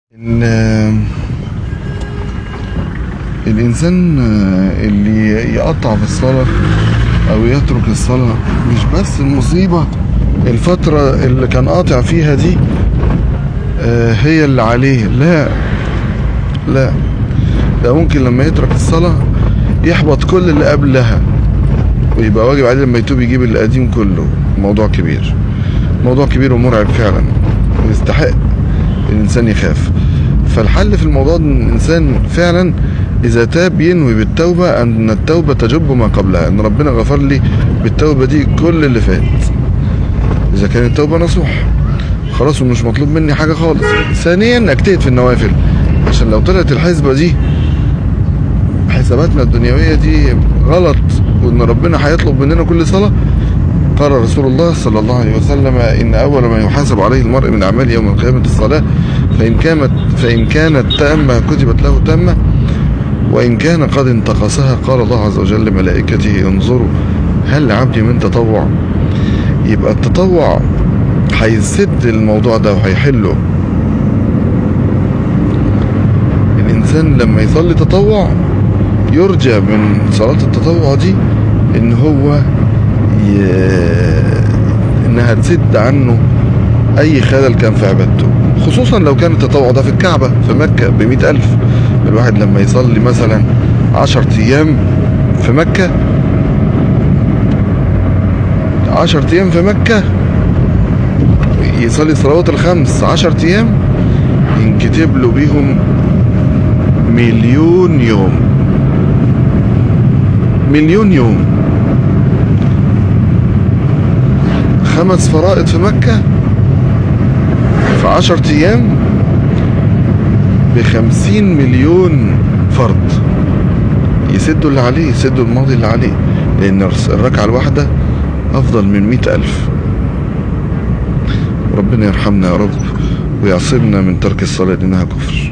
ال- الإنسان اللي يقطع في الصلاة أو يترك الصلاة مش بس المصيبة الفترة اللي كان قاطع فيها دي آه، هي اللي عليه لا لا ده ممكن لما يترك الصلاة يحبط كل اللي قبلها ويبقى واجب عليه لما يتوب يجيب القديم كله موضوع كبير موضوع كبير ومرعب فعلا ويستحق الإنسان يخاف فالحل في الموضوع ان الإنسان فعلا إذا تاب ينوي بالتوبة أن التوبة تجب ما قبلها أن ربنا غفر لي بالتوبة دي كل اللي فات إذا كانت التوبة نصوح خلاص ومش مطلوب مني حاجة خالص ثانيا أجتهد في النوافل عشان لو طلعت الحسبة دي حساباتنا الدنيوية دي غلط وإن ربنا هيطلب مننا كل صلاة قال رسول الله صلى الله عليه وسلم إن أول ما يحاسب عليه المرء من أعمال يوم القيامة الصلاة فإن كانت فإن كانت تامة كتبت له تامة وإن كان قد انتقصها قال الله عز وجل لملائكته انظروا هل لعبدي من تطوع يبقى التطوع هيسد الموضوع ده وهيحله الإنسان لما يصلي تطوع يرجى من صلاة التطوع دي إن هو ي... إنها تسد عنه أي خلل كان في عبادته خصوصا لو كان التطوع ده في الكعبة في مكة بمئة ألف الواحد لما يصلي مثلا عشر أيام في مكة عشر أيام في مكة يصلي الصلوات الخمس عشر أيام ينكتب له بيهم مليون يوم مليون يوم خمس فرائض في مكة في عشر أيام بخمسين مليون فرض يسدوا اللي عليه يسدوا الماضي اللي عليه لأن الركعة الواحدة أفضل من مئة ألف ربنا يرحمنا يا رب ويعصمنا من ترك الصلاة لأنها كفر